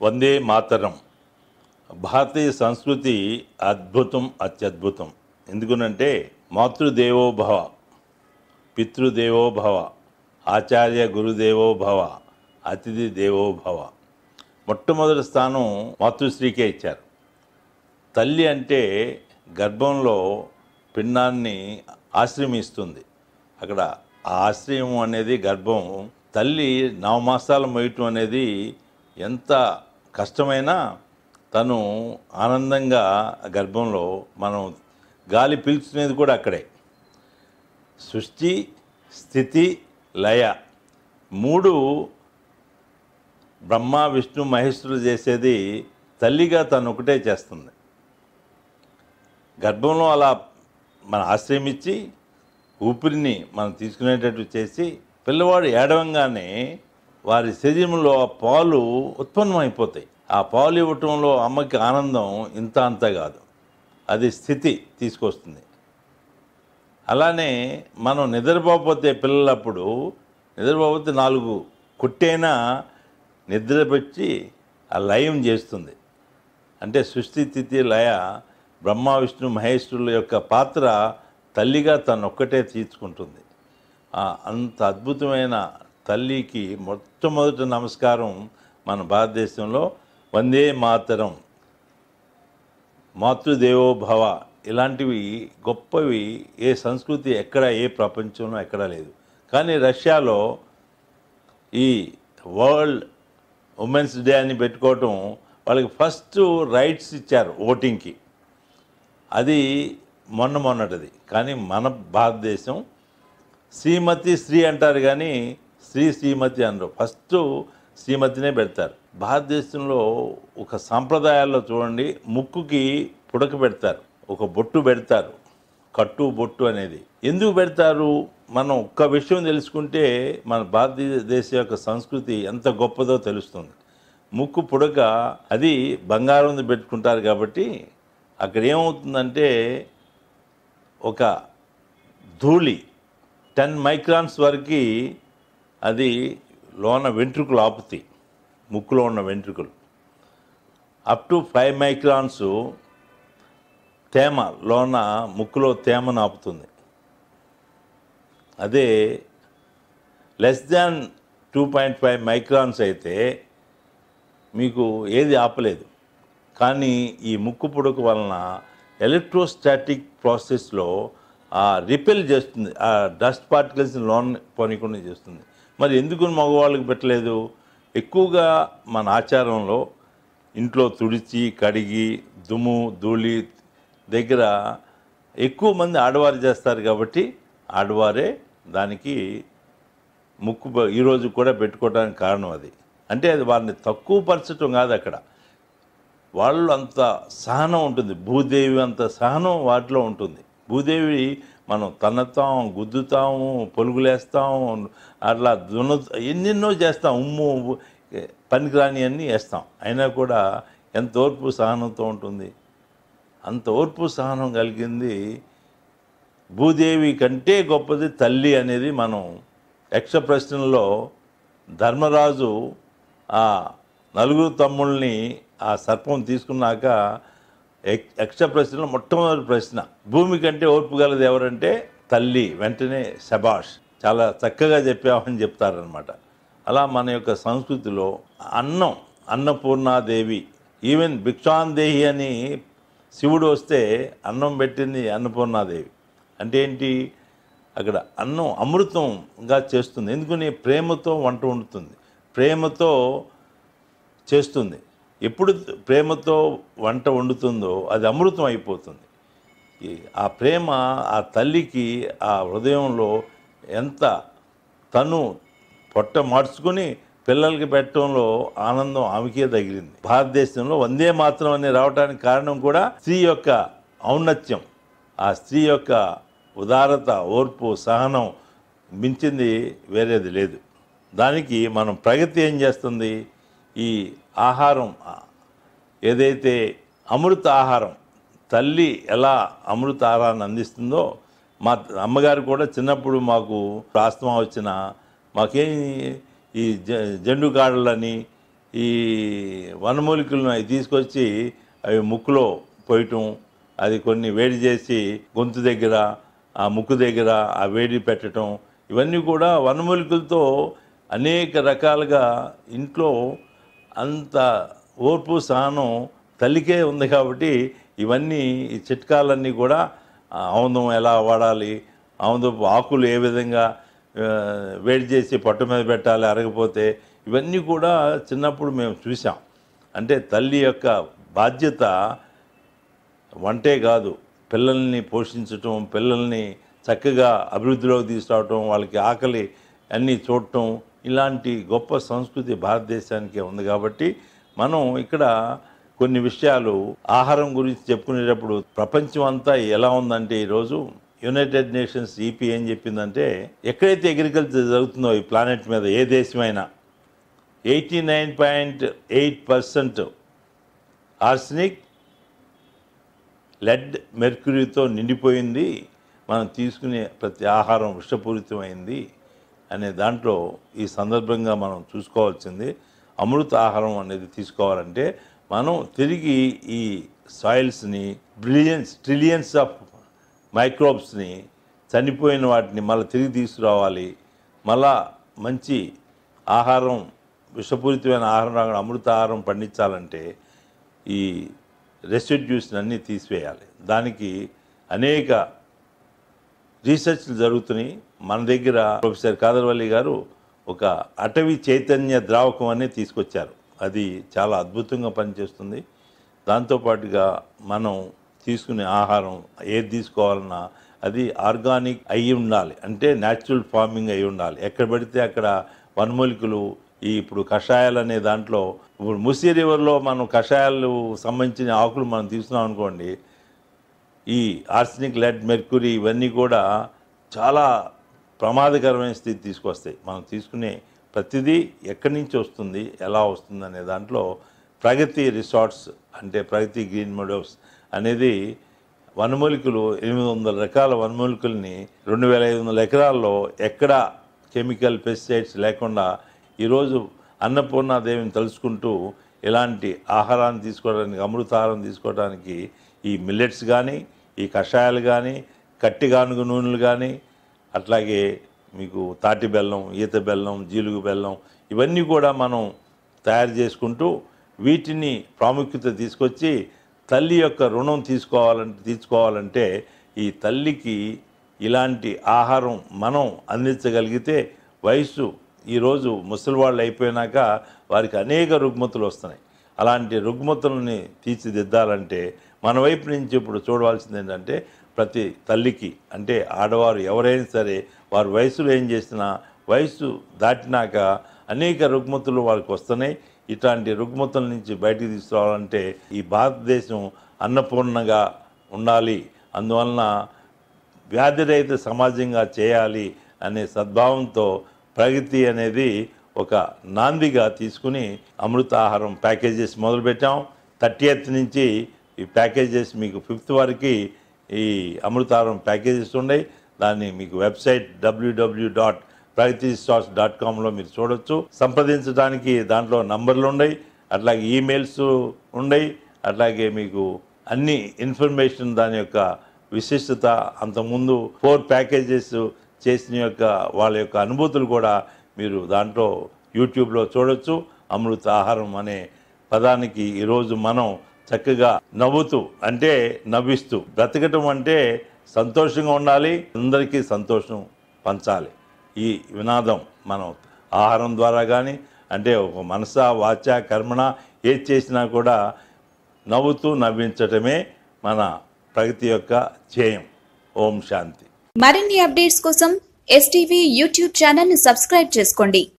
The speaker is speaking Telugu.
వందే మాతరం భారతీయ సంస్కృతి అద్భుతం అత్యద్భుతం ఎందుకునంటే మాతృదేవో భవ పితృదేవో భవ ఆచార్య గురుదేవో భవ అతిథి దేవో భవ మొట్టమొదటి స్థానం మాతృశ్రీకే ఇచ్చారు తల్లి అంటే గర్భంలో పిండాన్ని ఆశ్రమిస్తుంది అక్కడ ఆ ఆశ్రయం అనేది గర్భం తల్లి నవమాసాలు మోయటం అనేది ఎంత కష్టమైనా తను ఆనందంగా ఆ గర్భంలో మనం గాలి పీల్చుకునేది కూడా అక్కడే సృష్టి స్థితి లయ మూడు బ్రహ్మ విష్ణు మహేశ్వరులు చేసేది తల్లిగా తను ఒకటే చేస్తుంది గర్భంలో అలా మన ఆశ్రయమిచ్చి ఊపిరిని మనం తీసుకునేటట్టు చేసి పిల్లవాడు ఏడవంగానే వారి శరీరంలో ఆ పాలు ఉత్పన్నమైపోతాయి ఆ పాలు ఇవ్వటంలో అమ్మకి ఆనందం ఇంత అంత కాదు అది స్థితి తీసుకొస్తుంది అలానే మనం నిద్రపోకపోతే పిల్లలప్పుడు నిద్రపోకపోతే నాలుగు కుట్టైనా నిద్రపెట్టి ఆ లయం చేస్తుంది అంటే సృష్టి స్థితి లయ బ్రహ్మ విష్ణు మహేశ్వరుల యొక్క పాత్ర తల్లిగా తను ఒక్కటే తీర్చుకుంటుంది ఆ అంత అద్భుతమైన తల్లికి మొట్టమొదటి నమస్కారం మన భారతదేశంలో వందే మాతరం మాతృదేవో భవ ఇలాంటివి గొప్పవి ఏ సంస్కృతి ఎక్కడ ఏ ప్రపంచంలో ఎక్కడా లేదు కానీ రష్యాలో ఈ వరల్డ్ ఉమెన్స్ డే అని పెట్టుకోవటం వాళ్ళకి ఫస్ట్ రైట్స్ ఇచ్చారు ఓటింగ్కి అది మొన్న మొన్నటిది కానీ మన భారతదేశం శ్రీమతి శ్రీ అంటారు కానీ శ్రీ శ్రీమతి అనరు ఫస్ట్ శ్రీమతినే పెడతారు భారతదేశంలో ఒక సాంప్రదాయాల్లో చూడండి ముక్కుకి పుడక పెడతారు ఒక బొట్టు పెడతారు కట్టు బొట్టు అనేది ఎందుకు పెడతారు మనం ఒక్క విషయం తెలుసుకుంటే మన భారతదేశ యొక్క సంస్కృతి ఎంత గొప్పదో తెలుస్తుంది ముక్కు పుడక అది బంగారం పెట్టుకుంటారు కాబట్టి అక్కడ ఏమవుతుందంటే ఒక ధూళి టెన్ మైక్రాన్స్ వరకు అది లోన వెంట్రుకలు ఆపుతాయి ముక్కులో ఉన్న వెంట్రుకలు అప్ టు ఫైవ్ మైక్రాన్స్ తేమ లోన ముక్కులో తేమను ఆపుతుంది అదే less than two point five microns అయితే మీకు ఏది ఆపలేదు కానీ ఈ ముక్కు పుడక వలన ఎలక్ట్రోస్టాటిక్ ప్రాసెస్లో ఆ రిపెల్ చేస్తుంది ఆ డస్ట్ పార్టికల్స్ లోన్ పోనీకుండా చేస్తుంది మరి ఎందుకు మగవాళ్ళకి పెట్టలేదు ఎక్కువగా మన ఆచారంలో ఇంట్లో తుడిచి కడిగి దుమ్ము ధూళి దగ్గర ఎక్కువ మంది ఆడవారు చేస్తారు కాబట్టి ఆడవారే దానికి ముక్కు బ- ఈరోజు కూడా పెట్టుకోవడానికి కారణం అది అంటే అది వారిని తక్కువ పరచటం కాదు అక్కడ వాళ్ళు అంత సహనం ఉంటుంది భూదేవి అంత సహనం వాటిలో ఉంటుంది భూదేవి మనం తన్నుతాం గుద్దుతాము పొలుగులేస్తాం అట్లా దున్న ఎన్నెన్నో చేస్తాం ఉమ్ము పనికిరాని అన్నీ వేస్తాం అయినా కూడా ఎంత ఓర్పు సహనంతో ఉంటుంది అంత ఓర్పు సహనం కలిగింది భూదేవి కంటే గొప్పది తల్లి అనేది మనం యక్ష ప్రశ్నలో ధర్మరాజు ఆ నలుగురు తమ్ముళ్ళని ఆ సర్పం తీసుకున్నాక యక్- యక్ష ప్రశ్నలో మొట్టమొదటి ప్రశ్న భూమి కంటే ఓర్పు గలది ఎవరంటే తల్లి వెంటనే శబాష్ చాలా చక్కగా చెప్పామని చెప్తారనమాట అలా మన యొక్క సంస్కృతిలో అన్నం అన్నపూర్ణాదేవి ఈవెన్ భిక్షాందేహి అని శివుడు వస్తే అన్నం పెట్టింది అన్నపూర్ణాదేవి అంటే ఏంటి అక్కడ అన్నం అమృతంగా చేస్తుంది ఎందుకని ప్రేమతో వంట వండుతుంది ప్రేమతో చేస్తుంది ఎప్పుడు ప్రేమతో వంట వండుతుందో అది అమృతం అయిపోతుంది ఈ- ఆ ప్రేమ ఆ తల్లికి ఆ హృదయంలో ఎంత తను పొట్ట మార్చుకుని పిల్లలకి పెట్టడంలో ఆనందం ఆమెకే తగిలింది భారతదేశంలో వందే మాత్రం అని రావడానికి కారణం కూడా స్త్రీ యొక్క ఔన్నత్యం ఆ స్త్రీ యొక్క ఉదారత ఓర్పు సహనం మించింది వేరేది లేదు దానికి మనం ప్రగతి ఏం చేస్తుంది ఈ ఆహారం ఆ, ఏదైతే అమృత ఆహారం తల్లి ఎలా అమృత ఆహారాన్ని అందిస్తుందో మా అమ్మగారు కూడా చిన్నప్పుడు మాకు ఆస్తమా వచ్చిన మాకేం ఈ జ- జండు కాడలని ఈ వనమూలికలను అవి తీసుకొచ్చి అవి ముక్కులో పోయటం అది కొన్ని వేడి చేసి గొంతు దగ్గర ఆ ముక్కు దగ్గర ఆ వేడి పెట్టడం ఇవన్నీ కూడా వనమూలికలతో అనేక రకాలుగా ఇంట్లో అంత ఓర్పు సహనం తల్లికే ఉంది కాబట్టి ఇవన్నీ ఈ చిట్కాలన్నీ కూడా ఆ, ఆముదం ఎలా వాడాలి ఆముదపు ఆకులు ఏ విధంగా ఆ, వేడి చేసి పొట్ట మీద పెట్టాలి అరగపోతే ఇవన్నీ కూడా చిన్నప్పుడు మేము చూసాం అంటే తల్లి యొక్క బాధ్యత వంటే కాదు పిల్లల్ని పోషించటం పిల్లల్ని చక్కగా అభివృద్ధిలోకి తీసుకురావటం వాళ్ళకి ఆకలి అన్నీ చూడటం ఇలాంటి గొప్ప సంస్కృతి భారతదేశానికి ఉంది కాబట్టి మనం ఇక్కడ కొన్ని విషయాలు ఆహారం గురించి చెప్పుకునేటప్పుడు ప్రపంచం అంతా ఎలా ఉందంటే ఈరోజు యునైటెడ్ నేషన్స్ ఈపీ ఏం చెప్పిందంటే ఎక్కడైతే అగ్రికల్చర్ జరుగుతుందో ఈ ప్లానెట్ మీద ఏ దేశమైనా eighty nine point eight percent arsenic lead మెర్క్యూరీతో నిండిపోయింది మనం తీసుకునే ప్రతి ఆహారం విషపూరితమైంది అనే దాంట్లో ఈ సందర్భంగా మనం చూసుకోవాల్సింది అమృత ఆహారం అనేది తీసుకోవాలంటే మనం తిరిగి ఈ సాయిల్స్ని బ్రిలియన్స్ ట్రిలియన్స్ ఆఫ్ మైక్రోబ్స్ని చనిపోయిన వాటిని మళ్ళీ తిరిగి తీసుకురావాలి మళ్ళా మంచి ఆహారం విషపూరితమైన ఆహారం రాకుండా అమృత ఆహారం పండించాలంటే ఈ రెసిడ్యూస్ని అన్నీ తీసివేయాలి దానికి అనేక రీసెర్చ్లు జరుగుతున్నాయి మన దగ్గర ప్రొఫెసర్ కాదర్వల్లి గారు ఒక అటవీ చైతన్య ద్రావకం అనేది తీసుకొచ్చారు అది చాలా అద్భుతంగా పనిచేస్తుంది దాంతోపాటుగా మనం తీసుకునే ఆహారం ఏది తీసుకోవాలన్నా అది ఆర్గానిక్ అయి ఉండాలి అంటే న్యాచురల్ ఫార్మింగ్ అయి ఉండాలి ఎక్కడ పడితే అక్కడ వనమూలికలు ఈ ఇప్పుడు కషాయాలు అనే దాంట్లో ఇప్పుడు ముసి రివర్లో మనం కషాయాలు సంబంధించిన ఆకులు మనం తీసుకున్నాం అనుకోండి ఈ ఆర్సనిక్ లెడ్ మెర్క్యూరీ ఇవన్నీ కూడా చాలా ప్రమాదకరమైన స్థితి తీసుకొస్తాయి మనం తీసుకునే ప్రతిదీ ఎక్కడి నుంచి వస్తుంది ఎలా వస్తుంది అనే దాంట్లో ప్రగతి రిసార్ట్స్ అంటే ప్రగతి గ్రీన్ మెడోస్ అనేది వనమూలికలు ఎనిమిది వందల రకాల వనమూలికల్ని రెండు వేల ఐదు వందల ఎకరాల్లో ఎక్కడ కెమికల్ పెస్టిసైడ్స్ లేకుండా ఈరోజు అన్నపూర్ణాదేవిని తలుచుకుంటూ ఇలాంటి ఆహారాన్ని తీసుకోవడానికి అమృతాహారం తీసుకోవడానికి ఈ మిల్లెట్స్ కానీ ఈ కషాయాలు కానీ కట్టి గానుగ నూనెలు కానీ అట్లాగే మీకు తాటి బెల్లం ఈత బెల్లం జీలుగు బెల్లం ఇవన్నీ కూడా మనం తయారు చేసుకుంటూ వీటిని ప్రాముఖ్యత తీసుకొచ్చి తల్లి యొక్క రుణం తీసుకోవాలంటే తీసుకోవాలంటే ఈ తల్లికి ఇలాంటి ఆహారం మనం అందించగలిగితే వయసు ఈరోజు ముసలివాళ్ళు అయిపోయినాక వారికి అనేక రుగ్మతులు వస్తున్నాయి అలాంటి రుగ్మతులని తీర్చిదిద్దాలంటే మన వైపు నుంచి ఇప్పుడు చూడవలసింది ఏంటంటే ప్రతి తల్లికి అంటే ఆడవారు ఎవరైనా సరే వారు వయసులో ఏం చేసినా వయసు దాటినాక అనేక రుగ్మతులు వాళ్ళకి వస్తున్నాయి ఇట్లాంటి రుగ్మతుల నుంచి బయటికి తీసుకురావాలంటే ఈ భారతదేశం అన్నపూర్ణగా ఉండాలి అందువలన వ్యాధిరహిత సమాజంగా చేయాలి అనే సద్భావంతో ప్రగతి అనేది ఒక నాందిగా తీసుకుని అమృత ఆహారం ప్యాకేజెస్ మొదలుపెట్టాం థర్టీ నుంచి ఈ ప్యాకేజెస్ మీకు ఫిఫ్త్ వరకు ఈ అమృతాహారం ప్యాకేజెస్ ఉన్నాయి దాన్ని మీకు website WWW dot Pragati stars dot కామ్లో మీరు చూడొచ్చు సంప్రదించడానికి దాంట్లో నంబర్లు ఉన్నాయి అట్లాగే ఈమెయిల్స్ ఉన్నాయి అట్లాగే మీకు అన్ని ఇన్ఫర్మేషన్ దాని యొక్క విశిష్టత అంతకుముందు ఫోర్ ప్యాకేజెస్ చేసిన యొక్క వాళ్ళ యొక్క అనుభూతులు కూడా మీరు దాంట్లో యూట్యూబ్లో చూడొచ్చు అమృత ఆహారం అనే పదానికి ఈరోజు మనం చక్కగా నవ్వుతూ అంటే నవ్విస్తూ బ్రతకటం అంటే సంతోషంగా ఉండాలి అందరికీ సంతోషం పంచాలి ఈ వినాదం మనం ఆహారం ద్వారా కానీ అంటే ఒక మనస వాచ కర్మణ ఏది చేసినా కూడా నవ్వుతూ నవ్వించటమే మన ప్రగతి యొక్క ధ్యేయం ఓం శాంతి మరిన్ని అప్డేట్స్ కోసం ఎస్టీవీ యూట్యూబ్ ఛానల్ ని సబ్స్క్రైబ్ చేసుకోండి